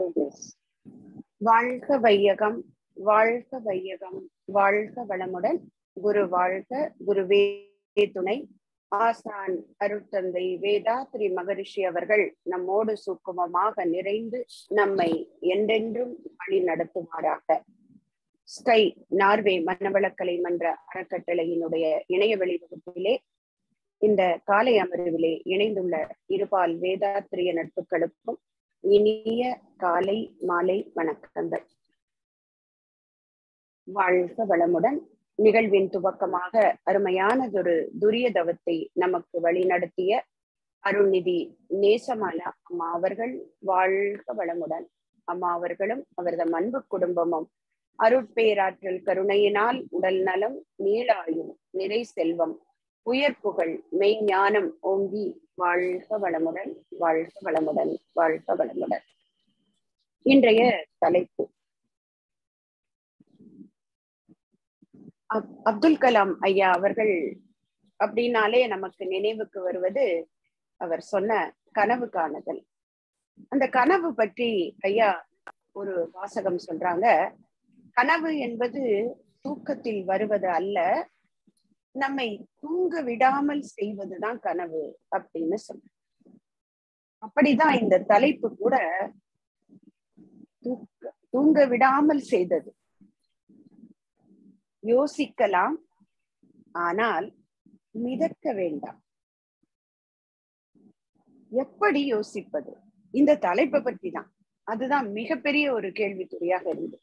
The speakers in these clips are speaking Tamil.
வாழ்க வையகம் வாழ்க வையகம் வாழ்க வளமுடன் குரு வாழ்க குருவே துணை ஆசான் அருட்தந்தை வேதாத்ரி மகரிஷி அவர்கள் நம்மோடு சுக்குமமாக நிறைந்து நம்மை என்றென்றும் வழி நடத்துவாராக ஸ்கை நார்வே மனவளக்கலை மன்ற அறக்கட்டளையினுடைய இணைய வகுப்பிலே இந்த காலை அமர்விலே இணைந்துள்ள இருபால் வேதாத்திரிய நட்புகளுக்கும் இனிய காலை மாலை வணக்கங்கள் வாழ்க வளமுடன் நிகழ்வின் துவக்கமாக அருமையானதொரு துரிய தவத்தை நமக்கு வழிநடத்திய அருள்நிதி நேசமாலா அம்மா அவர்கள் வாழ்க வளமுடன் அம்மா அவர்களும் அவரது அன்பு குடும்பமும் அருட்பேராற்றல் கருணையினால் உடல் நலம் நீளாயும் நிறை செல்வம் உயர் புகழ் மெய்ஞானம் ஓங்கி வாழ்க வளமுடன் வாழ்க வளமுடன் வாழ்க வளமுடன் இன்றைய தலைப்பு அப்துல் கலாம் ஐயா அவர்கள் அப்படின்னாலே நமக்கு நினைவுக்கு வருவது அவர் சொன்ன கனவு காணுதல் அந்த கனவு பற்றி ஐயா ஒரு வாசகம் சொல்றாங்க கனவு என்பது தூக்கத்தில் வருவது அல்ல நம்மை தூங்க விடாமல் செய்வதுதான் கனவு அப்படின்னு சொல்ற அப்படிதான் இந்த தலைப்பு கூட தூக்க தூங்க விடாமல் செய்தது யோசிக்கலாம் ஆனால் மிதக்க வேண்டாம் எப்படி யோசிப்பது இந்த தலைப்பை பற்றி தான் அதுதான் மிகப்பெரிய ஒரு கேள்விக்குறியாக இருந்தது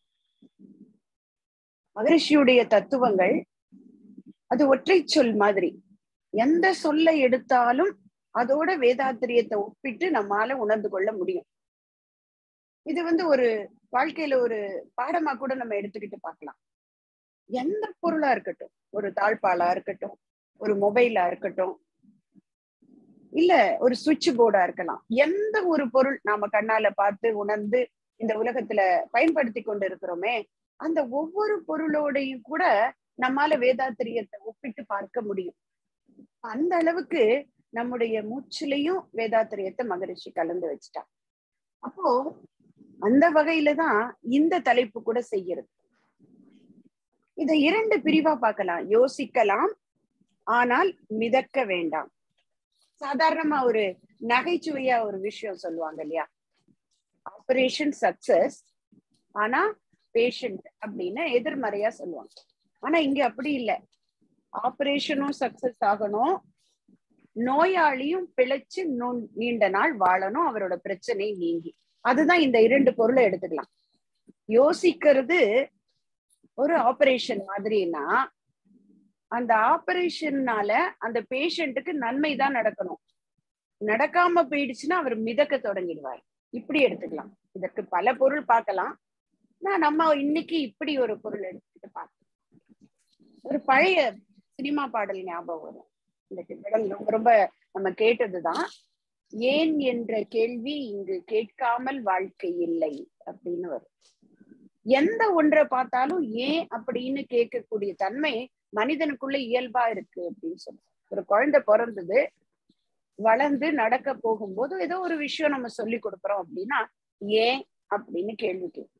மகரிஷியுடைய தத்துவங்கள் அது ஒற்றை சொல் மாதிரி எந்த சொல்லை எடுத்தாலும் அதோட வேதாத்திரியத்தை ஒப்பிட்டு நம்மால உணர்ந்து கொள்ள முடியும் இது வந்து ஒரு வாழ்க்கையில ஒரு பாடமா கூட நம்ம எடுத்துக்கிட்டு பார்க்கலாம் எந்த பொருளா இருக்கட்டும் ஒரு தாழ்பாலா இருக்கட்டும் ஒரு மொபைலா இருக்கட்டும் இல்ல ஒரு சுவிட்ச் போர்டா இருக்கலாம் எந்த ஒரு பொருள் நாம கண்ணால பார்த்து உணர்ந்து இந்த உலகத்துல பயன்படுத்தி கொண்டு இருக்கிறோமே அந்த ஒவ்வொரு பொருளோடையும் கூட நம்மால வேதாத்திரியத்தை ஒப்பிட்டு பார்க்க முடியும் அந்த அளவுக்கு நம்முடைய மூச்சிலையும் வேதாத்திரியத்தை மகரிஷி கலந்து வச்சுட்டா அப்போ அந்த வகையில தான் இந்த தலைப்பு கூட செய்யறது இதை இரண்டு பிரிவா பார்க்கலாம் யோசிக்கலாம் ஆனால் மிதக்க வேண்டாம் சாதாரணமா ஒரு நகைச்சுவையா ஒரு விஷயம் சொல்லுவாங்க இல்லையா ஆபரேஷன் சக்சஸ் ஆனா பேஷண்ட் அப்படின்னு எதிர்மறையா சொல்லுவாங்க ஆனா இங்க அப்படி இல்லை ஆபரேஷனும் சக்சஸ் ஆகணும் நோயாளியும் பிழைச்சு நீண்ட நாள் வாழணும் அவரோட பிரச்சனை நீங்கி அதுதான் இந்த இரண்டு பொருளை எடுத்துக்கலாம் யோசிக்கிறது ஒரு ஆபரேஷன் மாதிரினா அந்த ஆபரேஷன்னால அந்த பேஷண்ட்டுக்கு நன்மை தான் நடக்கணும் நடக்காம போயிடுச்சுன்னா அவர் மிதக்க தொடங்கிடுவார் இப்படி எடுத்துக்கலாம் இதற்கு பல பொருள் பார்க்கலாம் நான் நம்ம இன்னைக்கு இப்படி ஒரு பொருள் எடுத்துக்கிட்டு பார்க்கலாம் ஒரு பழைய சினிமா பாடல் ஞாபகம் வரும் இந்த பாடல் ரொம்ப ரொம்ப நம்ம கேட்டதுதான் ஏன் என்ற கேள்வி இங்கு கேட்காமல் வாழ்க்கை இல்லை அப்படின்னு வரும் எந்த ஒன்றை பார்த்தாலும் ஏன் அப்படின்னு கேட்கக்கூடிய தன்மை மனிதனுக்குள்ள இயல்பா இருக்கு அப்படின்னு சொல்லி ஒரு குழந்தை பிறந்தது வளர்ந்து நடக்க போகும்போது ஏதோ ஒரு விஷயம் நம்ம சொல்லி கொடுக்குறோம் அப்படின்னா ஏன் அப்படின்னு கேள்வி கேட்கும்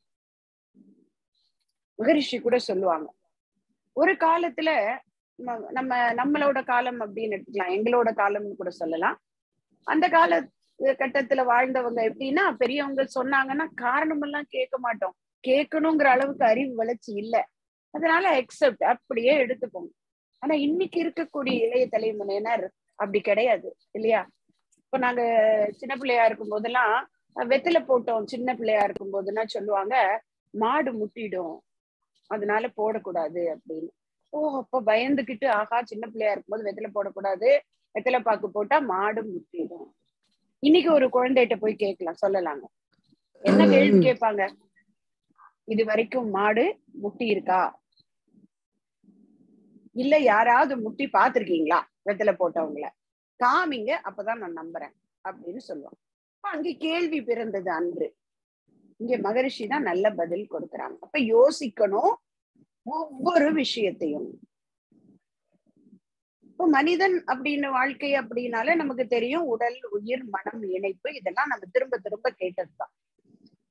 மகரிஷி கூட சொல்லுவாங்க ஒரு காலத்துல நம்ம நம்மளோட காலம் அப்படின்னு எடுத்துக்கலாம் எங்களோட காலம்னு கூட சொல்லலாம் அந்த கால கட்டத்துல வாழ்ந்தவங்க எப்படின்னா பெரியவங்க சொன்னாங்கன்னா காரணம் எல்லாம் கேட்க மாட்டோம் கேட்கணுங்கிற அளவுக்கு அறிவு வளர்ச்சி இல்லை அதனால எக்ஸப்ட் அப்படியே எடுத்துப்போம் ஆனா இன்னைக்கு இருக்கக்கூடிய இளைய தலைமுறையினர் அப்படி கிடையாது இல்லையா இப்ப நாங்க சின்ன பிள்ளையா இருக்கும் போதெல்லாம் வெத்தில போட்டோம் சின்ன பிள்ளையா இருக்கும் போதுன்னா சொல்லுவாங்க மாடு முட்டிடும் அதனால போடக்கூடாது அப்படின்னு ஓ அப்ப பயந்துகிட்டு ஆஹா சின்ன பிள்ளையா இருக்கும்போது வெத்தில போடக்கூடாது வெத்தில பாக்கு போட்டா மாடு முட்டிடும் இன்னைக்கு ஒரு குழந்தைகிட்ட போய் கேட்கலாம் சொல்லலாங்க என்ன கேள்வி கேட்பாங்க இது வரைக்கும் மாடு முட்டி இருக்கா இல்ல யாராவது முட்டி பாத்திருக்கீங்களா வெத்தில போட்டவங்கள காமிங்க அப்பதான் நான் நம்புறேன் அப்படின்னு சொல்லுவாங்க அங்க கேள்வி பிறந்தது அன்று இங்க மகரிஷி தான் நல்ல பதில் கொடுக்குறாங்க அப்ப யோசிக்கணும் ஒவ்வொரு விஷயத்தையும் இப்போ மனிதன் அப்படின்னு வாழ்க்கை அப்படின்னாலே நமக்கு தெரியும் உடல் உயிர் மனம் இணைப்பு இதெல்லாம் நம்ம திரும்ப திரும்ப கேட்டதுதான்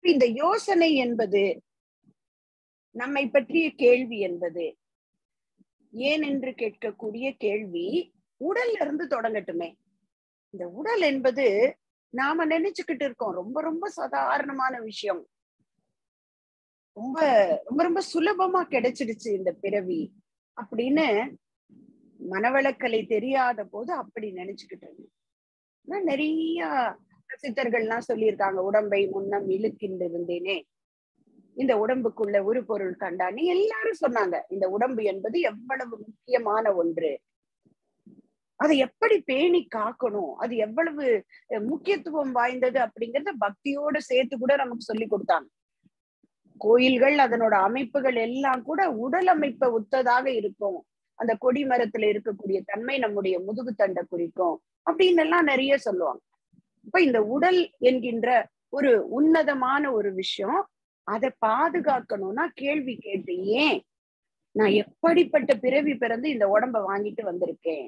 இந்த யோசனை என்பது நம்மை பற்றிய கேள்வி என்பது ஏன் என்று கேட்கக்கூடிய கேள்வி உடல்ல இருந்து தொடங்கட்டுமே இந்த உடல் என்பது நாம நினைச்சுக்கிட்டு இருக்கோம் ரொம்ப ரொம்ப சாதாரணமான விஷயம் ரொம்ப ரொம்ப ரொம்ப சுலபமா கிடைச்சிடுச்சு இந்த பிறவி அப்படின்னு மனவளக்கலை தெரியாத போது அப்படி நினைச்சுக்கிட்டு இருந்தேன் ஆனா நிறைய சித்தர்கள்லாம் சொல்லியிருக்காங்க உடம்பை முன்னம் இழுக்கின்றிருந்தேனே இந்த உடம்புக்குள்ள ஒரு பொருள் கண்டானே எல்லாரும் சொன்னாங்க இந்த உடம்பு என்பது எவ்வளவு முக்கியமான ஒன்று அதை எப்படி பேணி காக்கணும் அது எவ்வளவு முக்கியத்துவம் வாய்ந்தது அப்படிங்கறத பக்தியோட சேர்த்து கூட நமக்கு சொல்லி கொடுத்தாங்க கோயில்கள் அதனோட அமைப்புகள் எல்லாம் கூட உடல் அமைப்பை ஒத்ததாக இருக்கும் அந்த கொடி மரத்துல இருக்கக்கூடிய தன்மை நம்முடைய முதுகு தண்டை குறிக்கும் அப்படின்னு எல்லாம் நிறைய சொல்லுவாங்க இப்ப இந்த உடல் என்கின்ற ஒரு உன்னதமான ஒரு விஷயம் அதை பாதுகாக்கணும்னா கேள்வி கேட்டு ஏன் நான் எப்படிப்பட்ட பிறவி பிறந்து இந்த உடம்ப வாங்கிட்டு வந்திருக்கேன்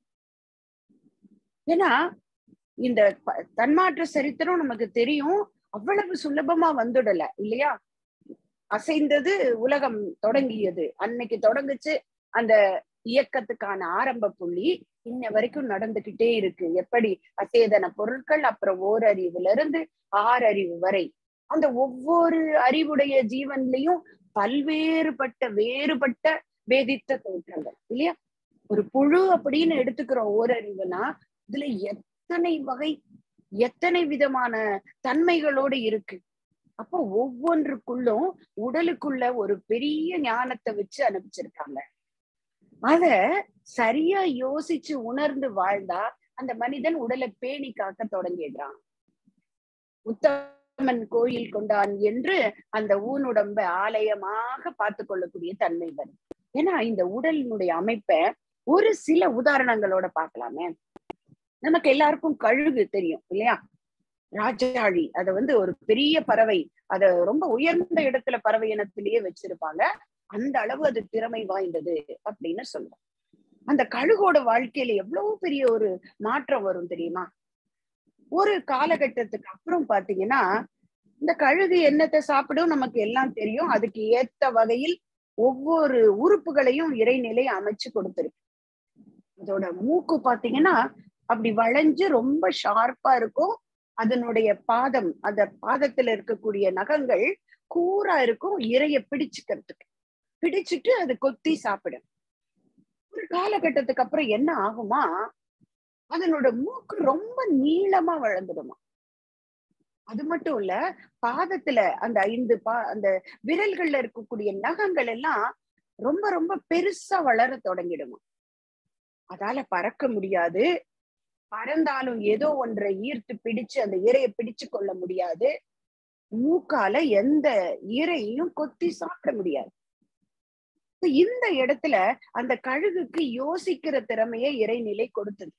ஏன்னா இந்த தன்மாற்ற சரித்திரம் நமக்கு தெரியும் அவ்வளவு சுலபமா வந்துடல இல்லையா அசைந்தது உலகம் தொடங்கியது அன்னைக்கு தொடங்குச்சு அந்த இயக்கத்துக்கான ஆரம்ப புள்ளி இன்ன வரைக்கும் நடந்துகிட்டே இருக்கு எப்படி அசேதன பொருட்கள் அப்புறம் ஓரறிவுல இருந்து ஆறறிவு வரை அந்த ஒவ்வொரு அறிவுடைய ஜீவன்லயும் பல்வேறுபட்ட வேறுபட்ட வேதித்த தோற்றங்கள் இல்லையா ஒரு புழு அப்படின்னு எடுத்துக்கிறோம் ஓரறிவுனா இதுல எத்தனை வகை எத்தனை விதமான தன்மைகளோடு இருக்கு அப்போ ஒவ்வொன்றுக்குள்ளும் உடலுக்குள்ள ஒரு பெரிய ஞானத்தை வச்சு அனுப்பிச்சிருக்காங்க அத சரியா யோசிச்சு உணர்ந்து வாழ்ந்தா அந்த மனிதன் உடலை பேணி காக்க தொடங்கிடுறான் உத்தமன் கோயில் கொண்டான் என்று அந்த ஊனுடம்ப ஆலயமாக பார்த்து கொள்ளக்கூடிய தன்மை வரும் ஏன்னா இந்த உடலினுடைய அமைப்பை ஒரு சில உதாரணங்களோட பார்க்கலாமே நமக்கு எல்லாருக்கும் கழுகு தெரியும் இல்லையா ராஜாழி அத வந்து ஒரு பெரிய பறவை அத ரொம்ப உயர்ந்த இடத்துல பறவை இனத்திலேயே வச்சிருப்பாங்க அந்த அளவு அது திறமை வாய்ந்தது அப்படின்னு சொல்லுவோம் அந்த கழுகோட வாழ்க்கையில எவ்வளவு பெரிய ஒரு மாற்றம் வரும் தெரியுமா ஒரு காலகட்டத்துக்கு அப்புறம் பாத்தீங்கன்னா இந்த கழுகு என்னத்தை சாப்பிடும் நமக்கு எல்லாம் தெரியும் அதுக்கு ஏத்த வகையில் ஒவ்வொரு உறுப்புகளையும் இறைநிலை அமைச்சு கொடுத்திருக்கு அதோட மூக்கு பாத்தீங்கன்னா அப்படி வளைஞ்சு ரொம்ப ஷார்ப்பா இருக்கும் அதனுடைய பாதம் அந்த பாதத்துல இருக்கக்கூடிய நகங்கள் கூரா இருக்கும் இறைய பிடிச்சுக்கிறதுக்கு பிடிச்சிட்டு அது கொத்தி சாப்பிடும் ஒரு காலகட்டத்துக்கு அப்புறம் என்ன ஆகுமா அதனோட மூக்கு ரொம்ப நீளமா வளர்ந்துடுமா அது மட்டும் இல்ல பாதத்துல அந்த ஐந்து பா அந்த விரல்கள்ல இருக்கக்கூடிய நகங்கள் எல்லாம் ரொம்ப ரொம்ப பெருசா வளர தொடங்கிடுமா அதால பறக்க முடியாது பறந்தாலும் ஏதோ ஒன்றை ஈர்த்து பிடிச்சு அந்த இரையை பிடிச்சு கொள்ள முடியாது மூக்கால எந்த இரையையும் கொத்தி சாப்பிட முடியாது இந்த இடத்துல அந்த கழுகுக்கு யோசிக்கிற திறமையை இறைநிலை கொடுத்தது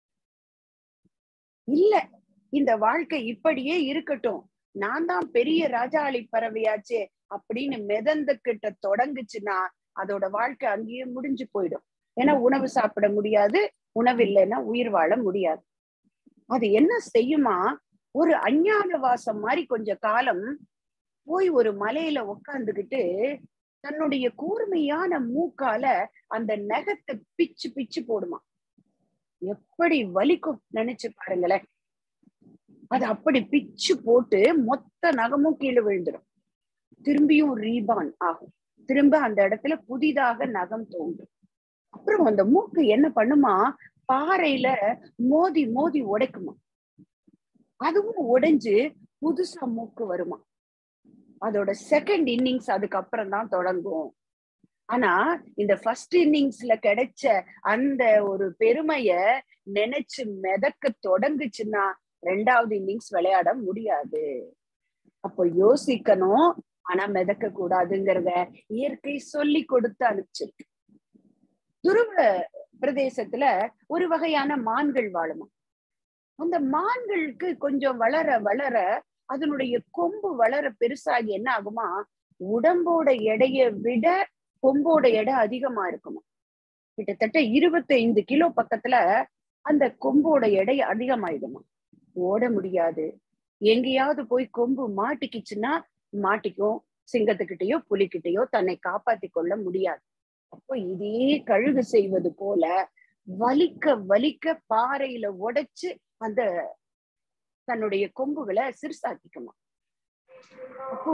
இல்ல இந்த வாழ்க்கை இப்படியே இருக்கட்டும் நான் தான் பெரிய ராஜாளி பறவையாச்சே அப்படின்னு மிதந்து கிட்ட தொடங்குச்சுன்னா அதோட வாழ்க்கை அங்கேயே முடிஞ்சு போயிடும் ஏன்னா உணவு சாப்பிட முடியாது உணவு இல்லைன்னா உயிர் வாழ முடியாது அது என்ன செய்யுமா ஒரு அஞ்ஞான வாசம் மாதிரி கொஞ்ச காலம் போய் ஒரு மலையில உக்காந்துக்கிட்டு தன்னுடைய கூர்மையான மூக்கால அந்த நகத்தை பிச்சு பிச்சு போடுமா எப்படி வலிக்கும் நினைச்சு பாருங்களேன் அது அப்படி பிச்சு போட்டு மொத்த நகமும் கீழே விழுந்துடும் திரும்பியும் ரீபான் ஆகும் திரும்ப அந்த இடத்துல புதிதாக நகம் தோன்றும் அப்புறம் அந்த மூக்கு என்ன பண்ணுமா பாறையில மோதி மோதி உடைக்குமா அதுவும் உடைஞ்சு புதுசா மூக்கு வருமா அதோட செகண்ட் இன்னிங்ஸ் அதுக்கப்புறம் தான் தொடங்கும் ஆனா இந்த ஃபர்ஸ்ட் இன்னிங்ஸ்ல கிடைச்ச அந்த ஒரு பெருமைய நினைச்சு மிதக்க தொடங்குச்சுன்னா ரெண்டாவது இன்னிங்ஸ் விளையாட முடியாது அப்போ யோசிக்கணும் ஆனா மிதக்க கூடாதுங்கிறத இயற்கை சொல்லி கொடுத்து அனுப்பிச்சிருக்கு துருவ பிரதேசத்துல ஒரு வகையான மான்கள் வாழுமா அந்த மான்களுக்கு கொஞ்சம் வளர வளர அதனுடைய கொம்பு வளர பெருசாகி என்ன ஆகுமா உடம்போட எடைய விட கொம்போட எடை அதிகமா இருக்குமா கிட்டத்தட்ட இருபத்தைந்து கிலோ பக்கத்துல அந்த கொம்போட எடை அதிகமாயிடுமா ஓட முடியாது எங்கேயாவது போய் கொம்பு மாட்டிக்கிச்சுன்னா மாட்டிக்கும் சிங்கத்துக்கிட்டயோ புலிகிட்டயோ தன்னை காப்பாத்தி கொள்ள முடியாது அப்போ இதே கழுகு செய்வது போல வலிக்க வலிக்க பாறையில உடைச்சு அந்த தன்னுடைய கொம்புகளை சிறுசாக்கிக்குமா அப்போ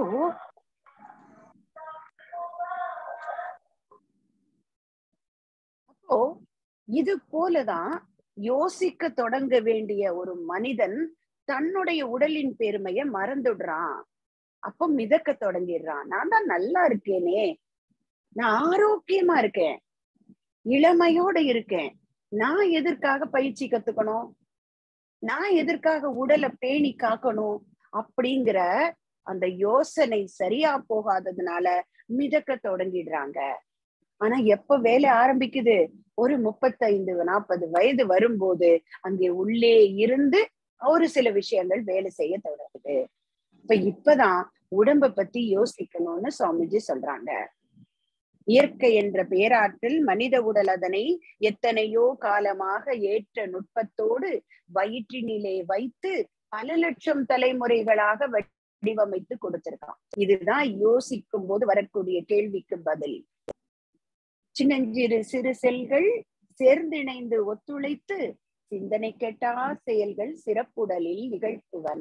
அப்போ இது போலதான் யோசிக்க தொடங்க வேண்டிய ஒரு மனிதன் தன்னுடைய உடலின் பெருமைய மறந்துடுறான் அப்போ மிதக்க தொடங்கிடுறான் நான் தான் நல்லா இருக்கேனே நான் ஆரோக்கியமா இருக்கேன் இளமையோட இருக்கேன் நான் எதற்காக பயிற்சி கத்துக்கணும் நான் எதற்காக உடலை பேணி காக்கணும் அப்படிங்கிற அந்த யோசனை சரியா போகாததுனால மிதக்க தொடங்கிடுறாங்க ஆனா எப்ப வேலை ஆரம்பிக்குது ஒரு முப்பத்தைந்து நாற்பது வயது வரும்போது அங்கே உள்ளே இருந்து ஒரு சில விஷயங்கள் வேலை செய்ய தொடங்குது இப்ப இப்பதான் உடம்ப பத்தி யோசிக்கணும்னு சுவாமிஜி சொல்றாங்க இயற்கை என்ற பேராற்றில் மனித உடல் அதனை எத்தனையோ காலமாக ஏற்ற நுட்பத்தோடு வயிற்றினிலே வைத்து பல லட்சம் தலைமுறைகளாக வடிவமைத்து கொடுத்திருக்கான் இதுதான் யோசிக்கும் போது வரக்கூடிய கேள்விக்கு பதில் சின்னஞ்சிறு சிறு செல்கள் சேர்ந்திணைந்து ஒத்துழைத்து சிந்தனை கெட்டா செயல்கள் சிறப்புடலில் நிகழ்த்துவன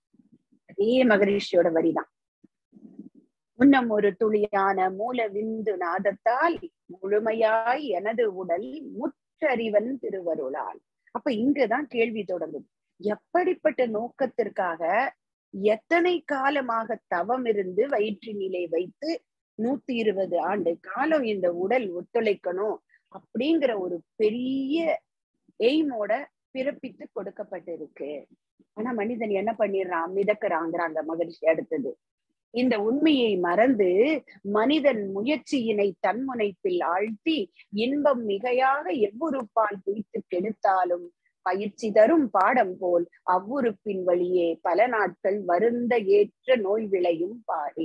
அதே மகரிஷியோட வரிதான் முன்னம் ஒரு துளியான மூல விந்து நாதத்தால் முழுமையாய் எனது உடல் முற்றறிவன் திருவருளால் அப்ப இங்கதான் கேள்வி தொடங்குது எப்படிப்பட்ட நோக்கத்திற்காக எத்தனை காலமாக தவம் இருந்து வயிற்றினிலே வைத்து நூத்தி இருபது ஆண்டு காலம் இந்த உடல் ஒத்துழைக்கணும் அப்படிங்கிற ஒரு பெரிய எய்மோட பிறப்பித்து கொடுக்கப்பட்டிருக்கு ஆனா மனிதன் என்ன பண்ணிடுறான் மிதக்கிறாங்கிறாங்க மகிழ்ச்சி அடுத்தது இந்த உண்மையை மறந்து மனிதன் முயற்சியினை தன்முனைப்பில் ஆழ்த்தி இன்பம் மிகையாக எவ்வுறுப்பால் பிடித்து கெடுத்தாலும் பயிற்சி தரும் பாடம் போல் அவ்வுறுப்பின் வழியே பல நாட்கள் வருந்த ஏற்ற நோய் விளையும் பாரு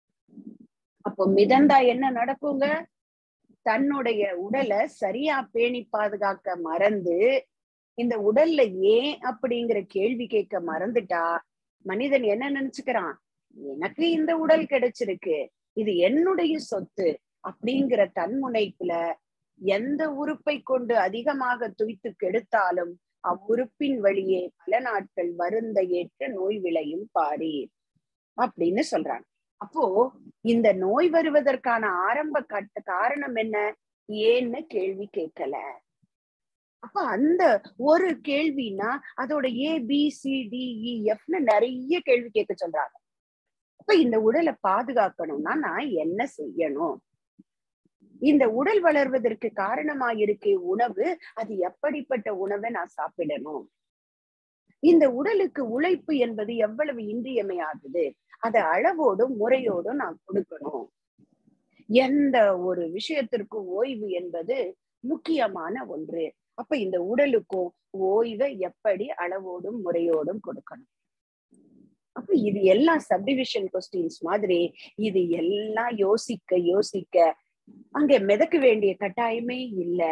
அப்போ மிதந்தா என்ன நடக்குங்க தன்னுடைய உடலை சரியா பேணி பாதுகாக்க மறந்து இந்த உடல்ல ஏன் அப்படிங்கிற கேள்வி கேட்க மறந்துட்டா மனிதன் என்ன நினைச்சுக்கிறான் எனக்கு இந்த உடல் கிடைச்சிருக்கு இது என்னுடைய சொத்து அப்படிங்கிற தன்முனைப்புல எந்த உறுப்பை கொண்டு அதிகமாக துய்த்து கெடுத்தாலும் அவ்வுறுப்பின் வழியே பல நாட்கள் வருந்த ஏற்ற நோய் விளையும் பாரீர் அப்படின்னு சொல்றாங்க அப்போ இந்த நோய் வருவதற்கான ஆரம்ப கட்ட காரணம் என்ன ஏன்னு கேள்வி கேட்கல அப்ப அந்த ஒரு கேள்வினா அதோட A B C D E எஃப்னு நிறைய கேள்வி கேட்க சொல்றாங்க அப்ப இந்த உடலை பாதுகாக்கணும்னா நான் என்ன செய்யணும் இந்த உடல் வளர்வதற்கு காரணமாயிருக்கே உணவு அது எப்படிப்பட்ட உணவை நான் சாப்பிடணும் இந்த உடலுக்கு உழைப்பு என்பது எவ்வளவு இன்றியமையாதது அதை அளவோடும் முறையோடும் நான் கொடுக்கணும் எந்த ஒரு விஷயத்திற்கும் ஓய்வு என்பது முக்கியமான ஒன்று அப்ப இந்த உடலுக்கும் ஓய்வை எப்படி அளவோடும் முறையோடும் கொடுக்கணும் அப்ப இது எல்லாம் சப்டிவிஷன் கொஸ்டின்ஸ் மாதிரி இது எல்லாம் யோசிக்க யோசிக்க அங்க மிதக்க வேண்டிய கட்டாயமே இல்ல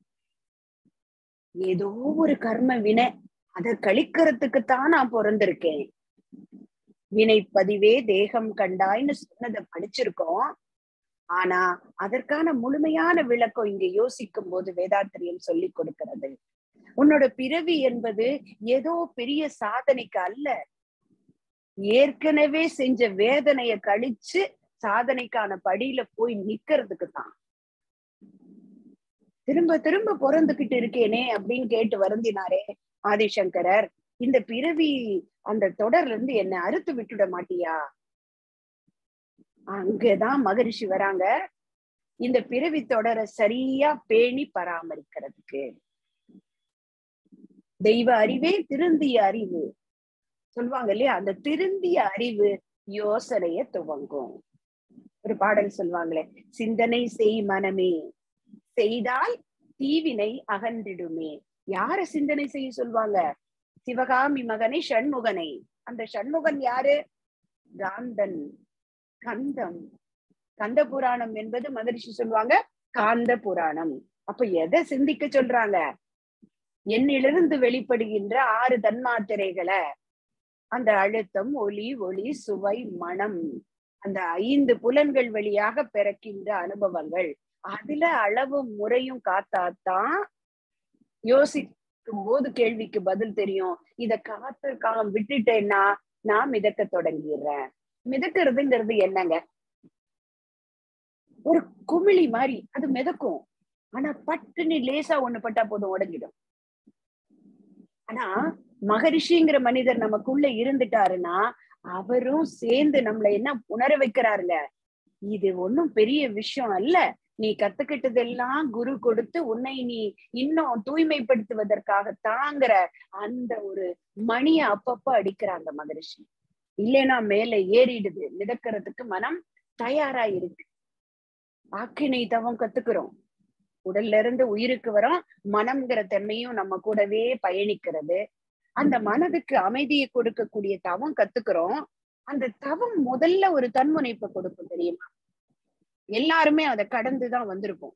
ஏதோ ஒரு கர்ம வினை அதை கழிக்கிறதுக்குத்தான் நான் பிறந்திருக்கேன் வினைப்பதிவே தேகம் கண்டாய்னு சொன்னதை படிச்சிருக்கோம் ஆனா அதற்கான முழுமையான விளக்கம் இங்க யோசிக்கும் போது வேதாத்திரியம் சொல்லி கொடுக்கிறது உன்னோட பிறவி என்பது ஏதோ பெரிய சாதனைக்கு அல்ல ஏற்கனவே செஞ்ச வேதனைய கழிச்சு சாதனைக்கான படியில போய் நிக்கிறதுக்கு தான் திரும்ப திரும்ப பிறந்துகிட்டு இருக்கேனே அப்படின்னு கேட்டு வருந்தினாரே ஆதிசங்கரர் இந்த பிறவி அந்த தொடர்ல இருந்து என்ன அறுத்து விட்டுட மாட்டியா அங்கதான் மகரிஷி வராங்க இந்த பிறவி தொடரை சரியா பேணி பராமரிக்கிறதுக்கு தெய்வ அறிவே திருந்திய அறிவு சொல்லுவாங்க இல்லையா அந்த திருந்திய அறிவு யோசனைய துவங்கும் ஒரு பாடல் சொல்லுவாங்களே சிந்தனை செய் மனமே செய்தால் தீவினை அகன்றிடுமே யார சிந்தனை செய்ய சொல்லுவாங்க சிவகாமி மகனை ஷண்முகனை அந்த ஷண்முகன் யாரு காந்தன் கந்தம் கந்த புராணம் என்பது மகரிஷி சொல்லுவாங்க காந்த புராணம் அப்ப எதை சிந்திக்க சொல்றாங்க என்னிலிருந்து வெளிப்படுகின்ற ஆறு தன்மாத்திரைகளை அந்த அழுத்தம் ஒலி ஒளி சுவை மனம் அந்த ஐந்து புலன்கள் வழியாக பிறக்கின்ற அனுபவங்கள் அதுல அளவும் முறையும் காத்தாத்தான் யோசிக்கும் போது கேள்விக்கு பதில் தெரியும் இத காத்து கா விட்டுட்டேன்னா நான் மிதக்க தொடங்கிடுறேன் மிதக்கிறதுங்கிறது என்னங்க ஒரு குமிழி மாதிரி அது மிதக்கும் ஆனா பட்டுன்னு லேசா ஒண்ணு பட்டா போதும் உடஞ்சிடும் ஆனா மகரிஷிங்கிற மனிதர் நமக்குள்ள இருந்துட்டாருன்னா அவரும் சேர்ந்து நம்மள என்ன உணர வைக்கிறாருங்க இது ஒண்ணும் பெரிய விஷயம் அல்ல நீ கத்துக்கிட்டதெல்லாம் குரு கொடுத்து உன்னை நீ இன்னும் தூய்மைப்படுத்துவதற்காக தாங்கிற அந்த ஒரு மணிய அப்பப்ப அடிக்கிறாங்க மகரிஷி இல்லைன்னா மேல ஏறிடுது மிதக்கிறதுக்கு மனம் தயாரா இருக்கு ஆக்கினை தவம் கத்துக்கிறோம் உடல்ல இருந்து உயிருக்கு வரோம் மனம்ங்கிற தன்மையும் நம்ம கூடவே பயணிக்கிறது அந்த மனதுக்கு அமைதியை கொடுக்கக்கூடிய தவம் கத்துக்கிறோம் அந்த தவம் முதல்ல ஒரு தன்முனைப்பை கொடுக்கும் தெரியுமா எல்லாருமே அதை கடந்துதான் வந்திருப்போம்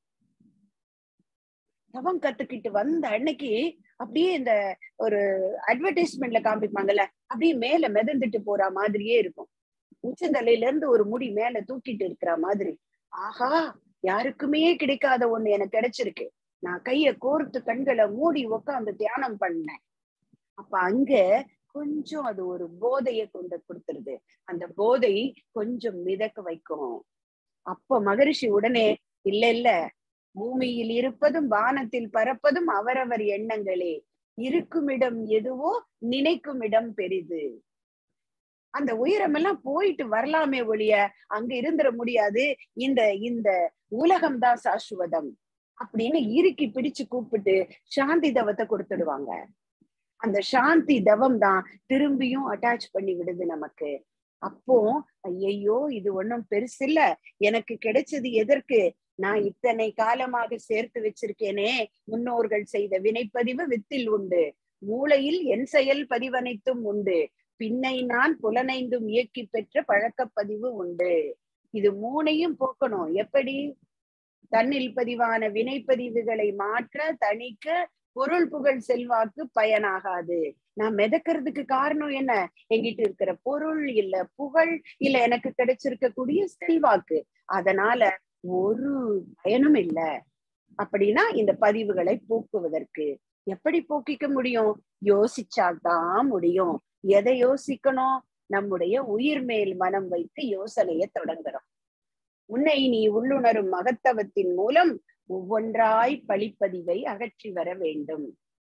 தவம் கத்துக்கிட்டு வந்த அன்னைக்கு அப்படியே இந்த ஒரு அட்வர்டைஸ்மெண்ட்ல காமிப்பாங்கல்ல அப்படியே மேல மிதந்துட்டு போற மாதிரியே இருக்கும் உச்சந்தலையில இருந்து ஒரு முடி மேல தூக்கிட்டு இருக்கிற மாதிரி ஆஹா யாருக்குமே கிடைக்காத ஒண்ணு எனக்கு கிடைச்சிருக்கு நான் கைய கோர்த்து கண்களை மூடி உட்காந்து தியானம் பண்ணேன் அப்ப அங்க கொஞ்சம் அது ஒரு போதைய கொண்டு கொடுத்துருது அந்த போதை கொஞ்சம் மிதக்க வைக்கும் அப்ப மகரிஷி உடனே இல்ல இல்ல பூமியில் இருப்பதும் வானத்தில் பறப்பதும் அவரவர் எண்ணங்களே இருக்கும் இடம் எதுவோ நினைக்கும் இடம் பெரிது அந்த உயரம் எல்லாம் போயிட்டு வரலாமே ஒழிய அங்க இருந்துட முடியாது இந்த இந்த உலகம்தான் சாஸ்வதம் அப்படின்னு இறுக்கி பிடிச்சு கூப்பிட்டு சாந்தி தவத்தை கொடுத்துடுவாங்க அந்த சாந்தி தவம் தான் திரும்பியும் அட்டாச் பண்ணி விடுது நமக்கு அப்போ ஐயையோ இது ஒண்ணும் பெருசில்ல எனக்கு கிடைச்சது எதற்கு நான் இத்தனை காலமாக சேர்த்து வச்சிருக்கேனே முன்னோர்கள் செய்த வினைப்பதிவு வித்தில் உண்டு மூளையில் என் செயல் பதிவனைத்தும் உண்டு பின்னை நான் புலனைந்தும் இயக்கி பெற்ற பழக்கப்பதிவு உண்டு இது மூணையும் போக்கணும் எப்படி தன்னில் பதிவான வினைப்பதிவுகளை மாற்ற தணிக்க பொருள் புகழ் செல்வாக்கு பயனாகாது நான் மிதக்கிறதுக்கு காரணம் என்ன எங்கிட்ட இருக்கிற பொருள் இல்ல புகழ் இல்ல எனக்கு கிடைச்சிருக்கக்கூடிய செல்வாக்கு அதனால ஒரு பயனும் இல்ல அப்படின்னா இந்த பதிவுகளை போக்குவதற்கு எப்படி போக்கிக்க முடியும் யோசிச்சாதான் முடியும் எதை யோசிக்கணும் நம்முடைய உயிர் மேல் மனம் வைத்து யோசனைய தொடங்குறோம் உன்னை நீ உள்ளுணரும் மகத்தவத்தின் மூலம் ஒவ்வொன்றாய் பழிப்பதிவை அகற்றி வர வேண்டும்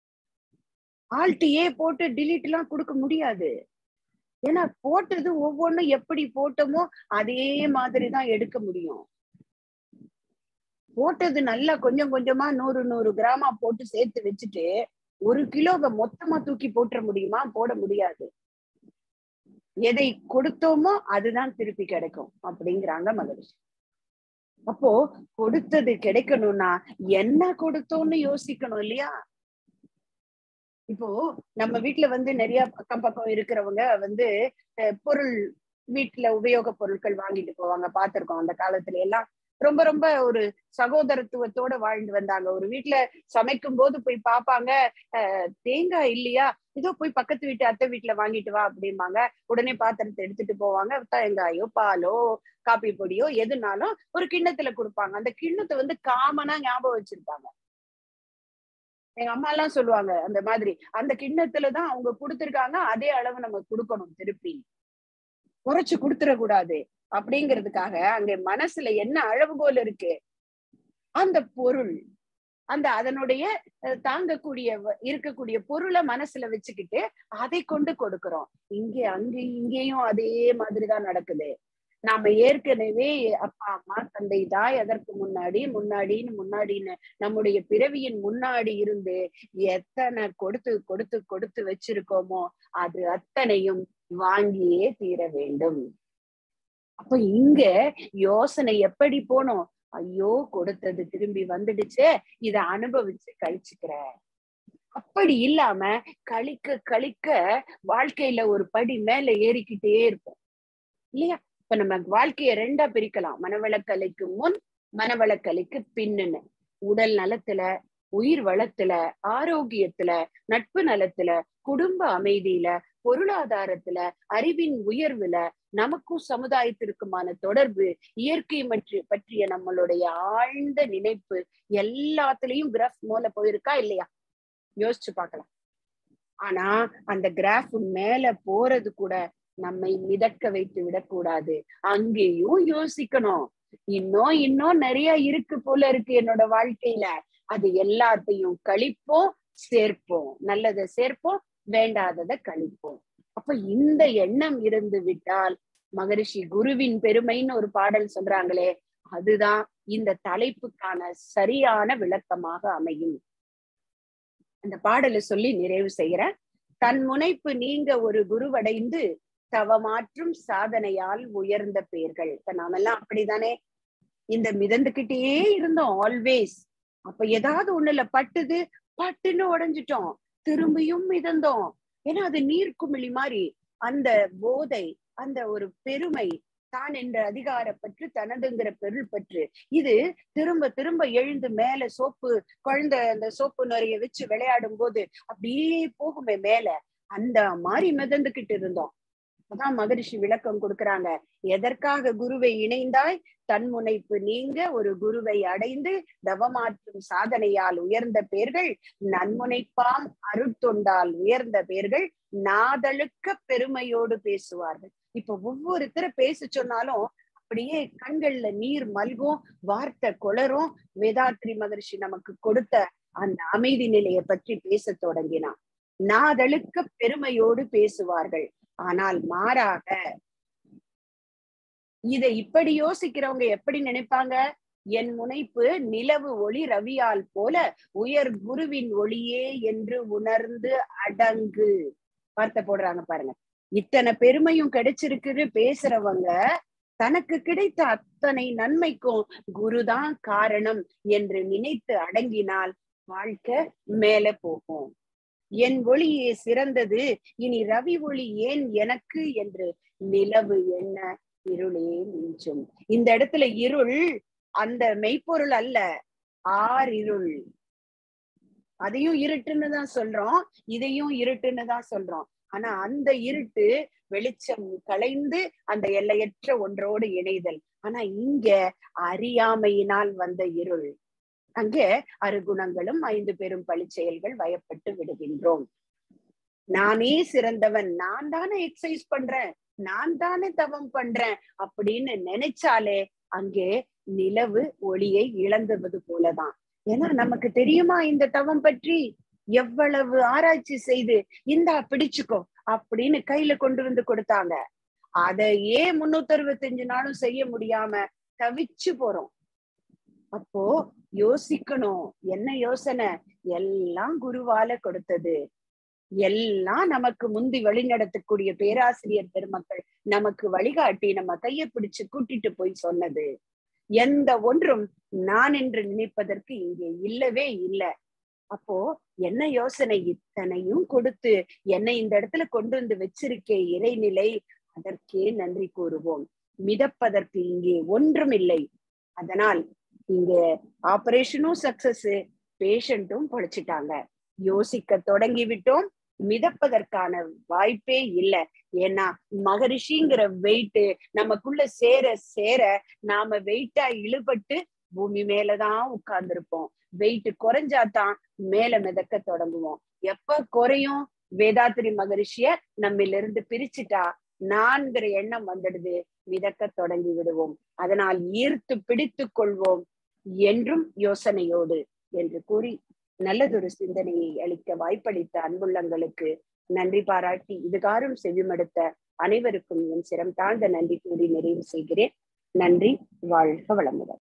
ஆல்டியே போட்டு டிலீட் எல்லாம் கொடுக்க முடியாது ஏன்னா போட்டது ஒவ்வொன்றும் எப்படி போட்டோமோ அதே மாதிரிதான் எடுக்க முடியும் போட்டது நல்லா கொஞ்சம் கொஞ்சமா நூறு நூறு கிராமா போட்டு சேர்த்து வச்சுட்டு ஒரு கிலோவை மொத்தமா தூக்கி போட்டுற முடியுமா போட முடியாது எதை கொடுத்தோமோ அதுதான் திருப்பி கிடைக்கும் அப்படிங்கிறாங்க மகரிஷி அப்போ கொடுத்தது கிடைக்கணும்னா என்ன கொடுத்தோம்னு யோசிக்கணும் இல்லையா இப்போ நம்ம வீட்டுல வந்து நிறைய அக்கம் பக்கம் இருக்கிறவங்க வந்து பொருள் வீட்டுல உபயோக பொருட்கள் வாங்கிட்டு போவாங்க பார்த்திருக்கோம் அந்த காலத்துல எல்லாம் ரொம்ப ரொம்ப ஒரு சகோதரத்துவத்தோட வாழ்ந்து வந்தாங்க ஒரு வீட்டுல சமைக்கும் போது போய் பாப்பாங்க தேங்காய் இல்லையா இதோ போய் பக்கத்து வீட்டு அத்தை வீட்டுல வாங்கிட்டு வா அப்படிம்பாங்க உடனே பாத்திரத்தை எடுத்துட்டு போவாங்க தேங்காயோ பாலோ காப்பி பொடியோ எதுனாலும் ஒரு கிண்ணத்துல கொடுப்பாங்க அந்த கிண்ணத்தை வந்து காமனா ஞாபகம் வச்சிருப்பாங்க எங்க அம்மா எல்லாம் சொல்லுவாங்க அந்த மாதிரி அந்த கிண்ணத்துலதான் அவங்க கொடுத்திருக்காங்க அதே அளவு நம்ம கொடுக்கணும் திருப்பி குறைச்சு கொடுத்துடக்கூடாது அப்படிங்கிறதுக்காக அங்க மனசுல என்ன அளவுகோல் இருக்கு அந்த பொருள் அந்த அதனுடைய தாங்கக்கூடிய இருக்கக்கூடிய பொருளை மனசுல வச்சுக்கிட்டு அதை கொண்டு கொடுக்கிறோம் இங்க அங்க இங்கேயும் அதே மாதிரிதான் நடக்குது நாம ஏற்கனவே அப்பா அம்மா தந்தை தாய் அதற்கு முன்னாடி முன்னாடின்னு முன்னாடின்னு நம்முடைய பிறவியின் முன்னாடி இருந்து எத்தனை கொடுத்து கொடுத்து கொடுத்து வச்சிருக்கோமோ அது அத்தனையும் வாங்கியே தீர வேண்டும் அப்ப இங்க யோசனை எப்படி போனோம் ஐயோ கொடுத்தது திரும்பி வந்துடுச்சே இத அனுபவிச்சு கழிச்சுக்கிற அப்படி இல்லாம கழிக்க கழிக்க வாழ்க்கையில ஒரு படி மேல ஏறிக்கிட்டே இருப்போம் இல்லையா இப்ப நம்ம வாழ்க்கைய ரெண்டா பிரிக்கலாம் மனவளக்கலைக்கு முன் மனவளக்கலைக்கு பின்னுன்னு உடல் நலத்துல உயிர் வளத்துல ஆரோக்கியத்துல நட்பு நலத்துல குடும்ப அமைதியில பொருளாதாரத்துல அறிவின் உயர்வுல நமக்கும் சமுதாயத்திற்குமான தொடர்பு இயற்கை மற்ற பற்றிய நம்மளுடைய ஆழ்ந்த நினைப்பு எல்லாத்துலயும் கிராஃப் மேல போயிருக்கா இல்லையா யோசிச்சு பார்க்கலாம் ஆனா அந்த கிராஃப் மேல போறது கூட நம்மை மிதக்க வைத்து விடக்கூடாது அங்கேயும் யோசிக்கணும் இன்னும் இன்னும் நிறைய இருக்கு போல இருக்கு என்னோட வாழ்க்கையில அது எல்லாத்தையும் கழிப்போம் சேர்ப்போம் நல்லதை சேர்ப்போம் வேண்டாததை கழிப்போம் அப்ப இந்த எண்ணம் இருந்து விட்டால் மகரிஷி குருவின் பெருமைன்னு ஒரு பாடல் சொல்றாங்களே அதுதான் இந்த தலைப்புக்கான சரியான விளக்கமாக அமையும் அந்த பாடலை சொல்லி நிறைவு செய்யறேன் தன் முனைப்பு நீங்க ஒரு குருவடைந்து தவமாற்றும் சாதனையால் உயர்ந்த பேர்கள் இப்ப நாமெல்லாம் அப்படிதானே இந்த மிதந்துகிட்டே இருந்தோம் ஆல்வேஸ் அப்ப ஏதாவது ஒண்ணுல பட்டுது பட்டுன்னு உடைஞ்சிட்டோம் திரும்பியும் மிதந்தோம் ஏன்னா அது நீர்க்குமிழி மாதிரி அந்த போதை அந்த ஒரு பெருமை தான் என்ற அதிகார பற்று தனதுங்கிற பொருள் பற்று இது திரும்ப திரும்ப எழுந்து மேல சோப்பு குழந்தை அந்த சோப்பு நிறைய வச்சு விளையாடும் போது அப்படியே போகுமே மேல அந்த மாதிரி மிதந்துகிட்டு இருந்தோம் அதான் மகரிஷி விளக்கம் கொடுக்கறாங்க எதற்காக குருவை இணைந்தாய் தன்முனைப்பு நீங்க ஒரு குருவை அடைந்து தவமாற்றும் சாதனையால் உயர்ந்த பேர்கள் நன்முனைப்பாம் அருட்தொண்டால் உயர்ந்த பேர்கள் நாதழுக்க பெருமையோடு பேசுவார்கள் இப்ப ஒவ்வொருத்தர பேச சொன்னாலும் அப்படியே கண்கள்ல நீர் மல்கும் வார்த்தை கொளரும் வேதாத்ரி மகரிஷி நமக்கு கொடுத்த அந்த அமைதி நிலையை பற்றி பேச தொடங்கினான் நாதழுக்க பெருமையோடு பேசுவார்கள் ஆனால் மாறாக இதை இப்படி யோசிக்கிறவங்க எப்படி நினைப்பாங்க என் முனைப்பு நிலவு ஒளி ரவியால் போல உயர் குருவின் ஒளியே என்று உணர்ந்து அடங்கு வார்த்தை போடுறாங்க பாருங்க இத்தனை பெருமையும் கிடைச்சிருக்குன்னு பேசுறவங்க தனக்கு கிடைத்த அத்தனை நன்மைக்கும் குருதான் காரணம் என்று நினைத்து அடங்கினால் வாழ்க்கை மேல போகும் என் ஒளியே சிறந்தது இனி ரவி ஒளி ஏன் எனக்கு என்று நிலவு என்ன இருளே மிஞ்சும் இந்த இடத்துல இருள் அந்த மெய்ப்பொருள் அல்ல ஆர் இருள் அதையும் இருட்டுன்னு தான் சொல்றோம் இதையும் இருட்டுன்னு தான் சொல்றோம் ஆனா அந்த இருட்டு வெளிச்சம் கலைந்து அந்த எல்லையற்ற ஒன்றோடு இணைதல் ஆனா இங்க அறியாமையினால் வந்த இருள் அங்கே அருகுணங்களும் ஐந்து பெரும் பழிச்செயல்கள் வயப்பட்டு விடுகின்றோம் நானே சிறந்தவன் நான் தானே எக்ஸசைஸ் பண்றேன் நான் தானே தவம் பண்றேன் அப்படின்னு நினைச்சாலே அங்கே நிலவு ஒளியை இழந்தது போலதான் ஏன்னா நமக்கு தெரியுமா இந்த தவம் பற்றி எவ்வளவு ஆராய்ச்சி செய்து இந்தா பிடிச்சுக்கோ அப்படின்னு கையில கொண்டு வந்து கொடுத்தாங்க அதையே முன்னூத்தி அறுபத்தஞ்சு நாளும் செய்ய முடியாம தவிச்சு போறோம் அப்போ யோசிக்கணும் என்ன யோசனை எல்லாம் குருவால கொடுத்தது எல்லாம் நமக்கு முந்தி வழிநடத்தக்கூடிய பேராசிரியர் பெருமக்கள் நமக்கு வழிகாட்டி நம்ம கையை பிடிச்சு கூட்டிட்டு போய் சொன்னது எந்த ஒன்றும் நான் என்று நினைப்பதற்கு இங்கே இல்லவே இல்லை அப்போ என்ன யோசனை இத்தனையும் கொடுத்து என்னை இந்த இடத்துல கொண்டு வந்து வச்சிருக்கே இறைநிலை அதற்கே நன்றி கூறுவோம் மிதப்பதற்கு இங்கே ஒன்றும் இல்லை அதனால் இங்க ஆபரேஷனும் சக்சஸ் பேஷண்ட்டும் பொழைச்சிட்டாங்க யோசிக்க தொடங்கி விட்டோம் மிதப்பதற்கான வாய்ப்பே இல்லை ஏன்னா மகரிஷிங்கிற வெயிட் நமக்குள்ள சேர சேர நாம வெயிட்டா இழுபட்டு பூமி மேலதான் உட்கார்ந்துருப்போம் வெயிட் குறைஞ்சாதான் மேல மிதக்க தொடங்குவோம் எப்ப குறையும் வேதாத்திரி மகரிஷிய நம்மில இருந்து பிரிச்சுட்டா நான்கிற எண்ணம் வந்துடுது மிதக்க தொடங்கி விடுவோம் அதனால் ஈர்த்து பிடித்து கொள்வோம் என்றும் யோசனையோடு என்று கூறி நல்லதொரு சிந்தனையை அளிக்க வாய்ப்பளித்த அன்புள்ளங்களுக்கு நன்றி பாராட்டி இதுகாரும் செவிமடுத்த அனைவருக்கும் என் சிரம் தாழ்ந்த நன்றி கூறி நிறைவு செய்கிறேன் நன்றி வாழ்க வளமுடன்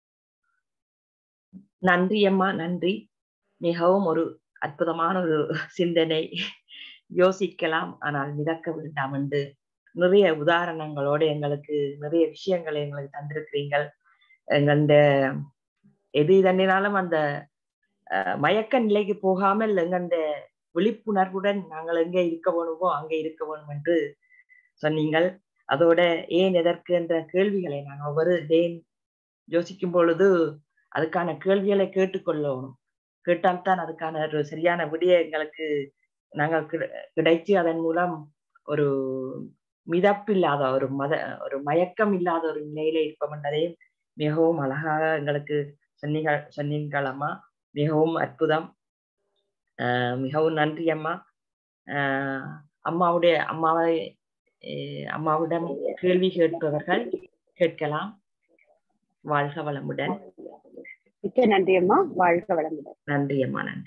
நன்றி அம்மா நன்றி மிகவும் ஒரு அற்புதமான ஒரு சிந்தனை யோசிக்கலாம் ஆனால் மிதக்க வேண்டாம் என்று நிறைய உதாரணங்களோடு எங்களுக்கு நிறைய விஷயங்களை எங்களுக்கு தந்திருக்கிறீங்கள் எங்கண்ட எது தண்டினாலும் அந்த மயக்க நிலைக்கு போகாமல் எங்கண்ட விழிப்புணர்வுடன் நாங்கள் எங்கே இருக்க வேணுமோ அங்கே இருக்க வேணும் என்று சொன்னீங்கள் அதோட ஏன் எதற்கு என்ற கேள்விகளை நாங்கள் ஒவ்வொரு ஏன் யோசிக்கும் பொழுது அதுக்கான கேள்விகளை கேட்டுக்கொள்ளணும் கேட்டால்தான் அதுக்கான ஒரு சரியான விடிய எங்களுக்கு நாங்கள் கிடைச்சு அதன் மூலம் ஒரு மிதப்பில்லாத ஒரு மத ஒரு மயக்கம் இல்லாத ஒரு நிலையில இருப்போம் என்றதையும் மிகவும் அழகாக எங்களுக்கு சொன்னீங்க சொன்னீங்களம்மா மிகவும் அற்புதம் ஆஹ் மிகவும் நன்றி அம்மா ஆஹ் அம்மாவுடைய அம்மாவை அஹ் அம்மாவிடம் கேள்வி கேட்பவர்கள் கேட்கலாம் வாழ்க வளமுடன் மிக்க நன்றி அம்மா வாழ்க வளமுடன் நன்றி அம்மா நன்றி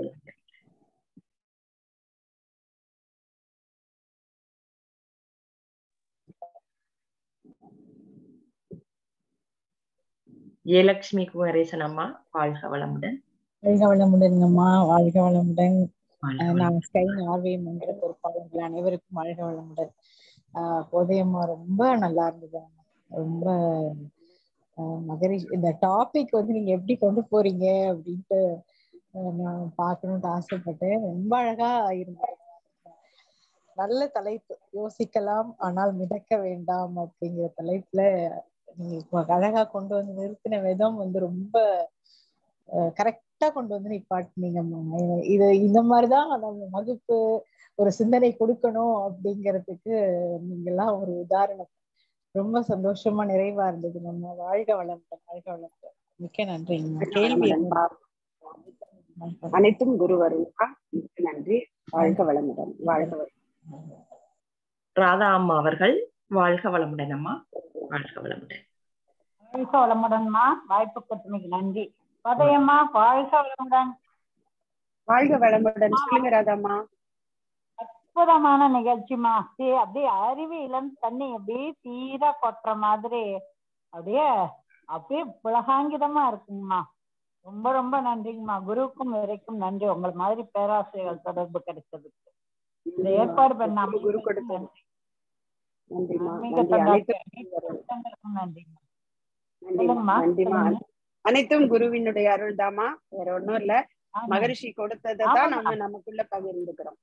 ஜெயலட்சுமி குமரேசன் அம்மா வாழ்க வளமுடன் வாழ்க வளமுடன்ங்கம்மா வாழ்க வளமுடன் வாழ்க அஹ் வளமுடன். நான் ஸ்கை ஆர்வி மன்ற பொறுப்பாளர்கள் அனைவருக்கும் வாழ்க வளமுடன் ஆஹ் போதையம்மா ரொம்ப நல்லா இருந்தது அம்மா. ரொம்ப ஆஹ் மகரிஷ் இந்த டாபிக் வந்து நீங்க எப்படி கொண்டு போறீங்க அப்படின்ட்டு ஆஹ் நான் பார்க்கணும்னு ஆசைப்பட்டேன் ரொம்ப அழகா இருந்தது நல்ல தலைப்பு யோசிக்கலாம் ஆனால் மிதக்க வேண்டாம் அப்படிங்கிற தலைப்புல நீங்க இப்ப அழகா கொண்டு வந்து நிறுத்தின விதம் வந்து ரொம்ப கரெக்டா கொண்டு வந்து நிப்பாட்டினீங்கம்மா இது இந்த மாதிரிதான் நம்ம வகுப்பு ஒரு சிந்தனை கொடுக்கணும் அப்படிங்கிறதுக்கு நீங்க எல்லாம் ஒரு உதாரணம் ரொம்ப சந்தோஷமா நிறைவா இருந்தது நம்ம வாழ்க வளமுடன் வாழ்க வளமுடன் மிக்க நன்றிங்கம்மா கேள்வி வளமுடன். அனைத்தும் குரு வருவா மிக்க நன்றி வாழ்க வளமுடன் வாழ்க வளமுடன் ராதா அம்மா அவர்கள் வாழ்க வளமுடன் அம்மா வாழ்க வளமுடன் வாழ்க வளமுடன்மா வாய்ப்பு கொடுத்தமைக்கு நன்றி பதையம்மா வாழ்க வளமுடன் வாழ்க வளமுடன் சொல்லுங்க ராதாம்மா அற்புதமான நிகழ்ச்சிமா அப்படியே அப்படியே அறிவு இளம் தண்ணி அப்படியே சீரா கொட்டுற மாதிரி அப்படியே அப்படியே புலகாங்கிதமா இருக்குங்கம்மா ரொம்ப ரொம்ப நன்றிங்கம்மா குருவுக்கும் வரைக்கும் நன்றி உங்கள் மாதிரி பேராசிரியர்கள் தொடர்பு கிடைச்சதுக்கு இந்த ஏற்பாடு பண்ண குரு கொடுத்த நன்றிம்மா மிக நன்றி அனைத்தும் சந்தோஷம் நன்றிம்மா நன்றிம்மா சொல்லுங்கம்மா, நன்றிம்மா சொல்லுங்க. அனைத்தும் குருவினுடைய அருள் தாமா வேற ஒண்ணும் இல்ல ஆமா. மகரிஷி கொடுத்ததை தான் ஆமாம்மா. நம்ம நமக்குள்ள பகிர்ந்துக்கிறோம்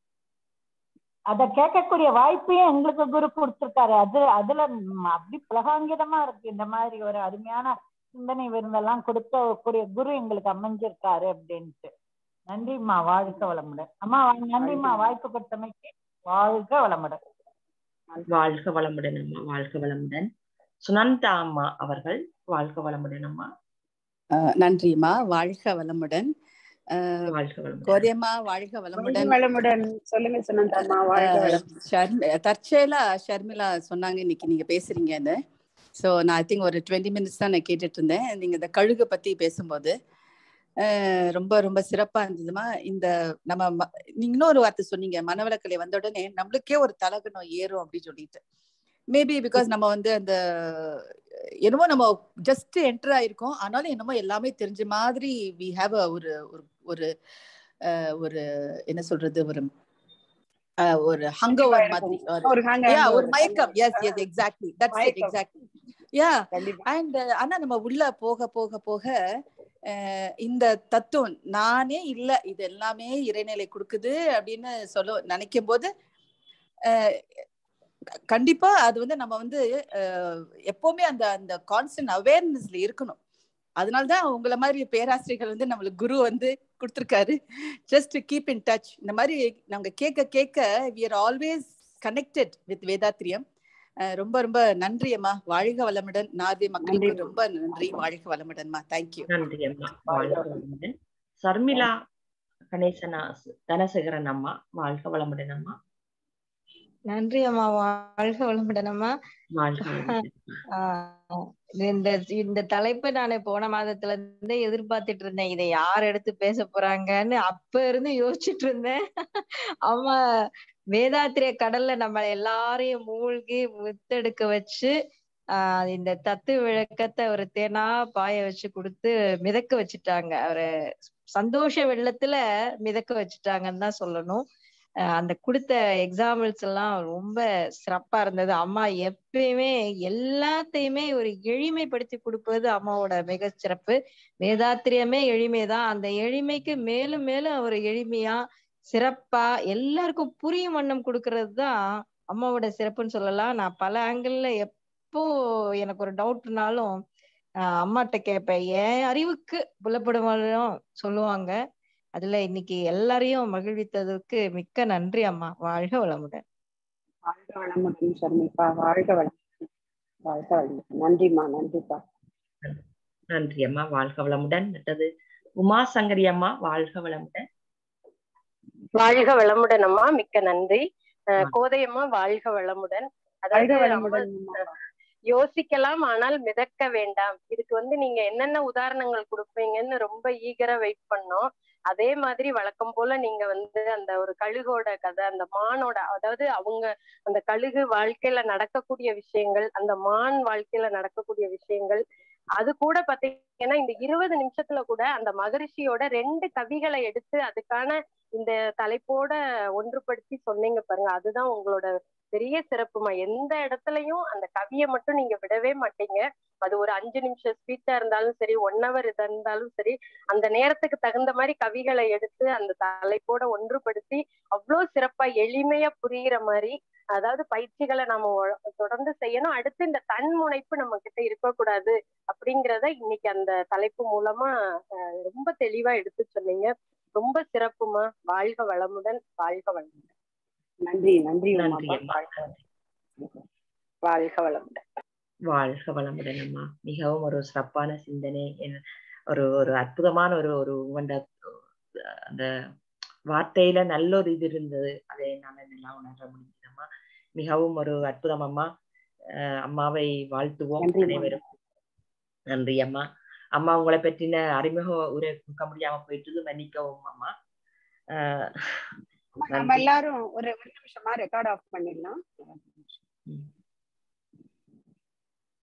அத கேட்கக்கூடிய வாய்ப்பையும் எங்களுக்கு குரு கொடுத்திருக்காரு அது அதுல ம், அப்படி புலகாங்கிதமா இருக்கு இந்த மாதிரி ஒரு அருமையான சிந்தனை விருந்தெல்லாம் கொடுக்க கூடிய குரு எங்களுக்கு அமைஞ்சிருக்காரு அப்படின்ட்டு நன்றிம்மா வாழ்க வளமுடன் அம்மா நன்றிம்மா வாய்ப்பு கொடுத்தமைக்கு வாழ்க வளமுடன் வாழ்க வளமுடன் அம்மா வாழ்க வளமுடன் சுனந்தா அம்மா அவர்கள் வாழ்க வளமுடன் அம்மா அஹ் நன்றிம்மா வாழ்க வளமுடன் அஹ் வாழ்க வளமுடன் கோரியம்மா வாழ்க வாழ்க வளமுடன் வளமுடன் சொல்லுங்க சுனந்தாம்மா வாழ்க அஹ் வளம் ஷர்மி தற்செயலா ஷர்மிளா சொன்னாங்க இன்னைக்கு நீங்க பேசுறீங்கன்னு ஸோ நான் ஐ திங்க் ஒரு டுவெண்ட்டி மினிட்ஸ் தான் நான் கேட்டுட்டு இருந்தேன் நீங்க இந்த கழுகு பத்தி பேசும்போது அஹ் ரொம்ப ரொம்ப சிறப்பா இருந்ததுமா இந்த நம்ம ம- நீங்க இன்னொரு வார்த்தை சொன்னீங்க மனவளக்கலை வந்த உடனே நம்மளுக்கே ஒரு தலகணம் ஏறும் அப்படின்னு சொல்லிட்டு மேபி பிகாஸ் நம்ம வந்து அந்த என்னமோ நம்ம ஜஸ்ட் என்டர் ஆயிருக்கோம் ஆனாலும் என்னமோ எல்லாமே தெரிஞ்ச மாதிரி வி ஹாவ் அ ஒரு ஒரு ஒரு அஹ், ஒரு என்ன சொல்றது ஒரு அஹ், ஒரு ஹங்கோவர் மாதிரி ஒரு ஒரு ஹாங்க yeah ஒரு மயக்கம் yes yes exactly that's it மயக்கம். எக்ஸாக்ட்லி யா கண்டிப்பா அண்ட் ஆனா நம்ம உள்ள போக போக போக அஹ், இந்த தத்துவம் நானே இல்ல இது எல்லாமே இறைநிலை கொடுக்குது அப்படின்னு சொல்ல நினைக்கும் போது அஹ், க- கண்டிப்பா அது வந்து நம்ம வந்து அஹ், எப்பவுமே அந்த அந்த கான்ஸ்டன்ட் அவேர்னஸ்ல இருக்கணும் அதனாலதான் உங்களை மாதிரி பேராசிரியர்கள் வந்து நம்மளுக்கு குரு வந்து கொடுத்துருக்காரு ஜஸ்ட் கீப் இன் டச் இந்த மாதிரி நாங்க கேட்க கேட்க we are always connected with Vethathiriyam ah ரொம்ப ரொம்ப நன்றி அம்மா வாழ்க வளமுடன் நார்வே மக்களுக்கு நன்றி. ரொம்ப நன்றி வாழ்க வளமுடன்மா தேங்க்யூ நன்றி அம்மா வாழ்க வளமுடன் சர்மிளா கணேசனா தனசேகரன் அம்மா வாழ்க வளமுடன் அம்மா நன்றி அம்மா வாழ்க வளமுடன் அம்மா வாழ்க வளமுடன் ஆஹ் இந்த இந்த தலைப்பை நான் போன மாதத்துல இருந்தே எதிர்பார்த்துட்டு இருந்தேன் இதை யார் எடுத்து பேச போறாங்கன்னு அப்ப இருந்து யோசிச்சுட்டு இருந்தேன் அம்மா வேதாத்திரிய கடல்ல நம்ம எல்லாரையும் மூழ்கி முத்தெடுக்க வச்சு ஆஹ் இந்த தத்து விளக்கத்தை ஒரு தேனா பாய வச்சு கொடுத்து மிதக்க வச்சுட்டாங்க அவரை சந்தோஷ வெள்ளத்துல மிதக்க வச்சுட்டாங்கன்னு தான் சொல்லணும் அஹ் அந்த கொடுத்த எக்ஸாம்பிள்ஸ் எல்லாம் ரொம்ப சிறப்பா இருந்தது அம்மா எப்பயுமே எல்லாத்தையுமே ஒரு எளிமைப்படுத்தி கொடுப்பது அம்மாவோட மிக சிறப்பு வேதாத்திரியமே எளிமைதான் அந்த எளிமைக்கு மேலும் மேலும் ஒரு எளிமையா சிறப்பா எல்லாருக்கும் புரியும் வண்ணம் கொடுக்கறது தான் அம்மாவோட சிறப்புன்னு சொல்லலாம் நான் பல ஆங்கிள் எப்போ எனக்கு ஒரு டவுட்னாலும் ஆஹ் அம்மாட்ட கேட்பேன் என் அறிவுக்கு புலப்படுமாலும் சொல்லுவாங்க அதுல இன்னைக்கு எல்லாரையும் மகிழ்வித்ததற்கு மிக்க நன்றி அம்மா வாழ்க வளமுடன் வாழ்க வளமுடன் ஷர்மிகா வாழ்க வளமுடன் வாழ்க வளமுடன் நன்றிம்மா நன்றிப்பா நன்றி அம்மா வாழ்க வளமுடன் மற்றது உமா சங்கரி அம்மா வாழ்க வளமுடன் வாழ்க வளமுடன் அம்மா மிக்க நன்றி அஹ் ஆ. கோதையம்மா வாழ்க வளமுடன் வாழ்க அதாவது அம்மா வளமுடன் அம்மா. யோசிக்கலாம் ஆனால் மிதக்க வேண்டாம் இதுக்கு வந்து நீங்க என்னென்ன உதாரணங்கள் கொடுப்பீங்கன்னு ரொம்ப ஈகரா வெயிட் பண்ணோம் அதே மாதிரி வழக்கம் போல நீங்க வந்து அந்த ஒரு கழுகோட கதை அந்த மானோட அதாவது அவங்க அந்த கழுகு வாழ்க்கையில நடக்கக்கூடிய விஷயங்கள் அந்த மான் வாழ்க்கையில நடக்கக்கூடிய விஷயங்கள் அது கூட பாத்தீங்கன்னா இந்த இருபது நிமிஷத்துல கூட அந்த மகரிஷியோட ரெண்டு கவிகளை எடுத்து அதுக்கான இந்த தலைப்போட ஒன்றுபடுத்தி சொன்னீங்க பாருங்க அதுதான் உங்களோட பெரிய சிறப்புமா எந்த இடத்துலயும் அந்த கவியை மட்டும் நீங்க விடவே மாட்டீங்க அது ஒரு அஞ்சு நிமிஷம் ஸ்பீச்சா இருந்தாலும் சரி ஒன் ஹவர் இதா இருந்தாலும் சரி அந்த நேரத்துக்கு தகுந்த மாதிரி கவிகளை எடுத்து அந்த தலைப்போட ஒன்றுபடுத்தி அவ்வளவு சிறப்பா எளிமையா புரியுற மாதிரி அதாவது பயிற்சிகளை நம்ம ஒ- தொடர்ந்து செய்யணும் அடுத்து இந்த தன்முனைப்பு நம்ம கிட்ட இருக்கக்கூடாது அப்படிங்கிறத இன்னைக்கு அந்த தலைப்பு மூலமா அஹ், ரொம்ப தெளிவா எடுத்து சொன்னீங்க ரொம்ப சிறப்புமா வாழ்க வளமுடன் வாழ்க வளமுடன் நன்றி நன்றி நன்றி உமாப்பா. அம்மா வாழ்க வளமுடன் வாழ்க வளமுடன் அம்மா மிகவும் ஒரு சிறப்பான சிந்தனை என்- ஒரு ஒரு அற்புதமான ஒரு ஒரு உங்கண்ட அந்த வார்த்தையில நல்ல ஒரு இது இருந்தது அதை என்னால நல்லா உணர முடிஞ்சதம்மா மிகவும் ஒரு அற்புதம் அம்மா அஹ் அம்மாவை வாழ்த்துவோம் நன்றி, அம்மா. அனைவரும் நன்றி அம்மா அம்மா உங்களை பற்றின அறிமுக உரை கொடுக்க முடியாம போயிட்டது மன்னிக்கவும் அம்மா அஹ் நம்ம நன்றி. எல்லாரும் ஒரு ஒரு நிமிஷமா ரெக்கார்ட் ஆஃப் பண்ணிடலாம் ம்.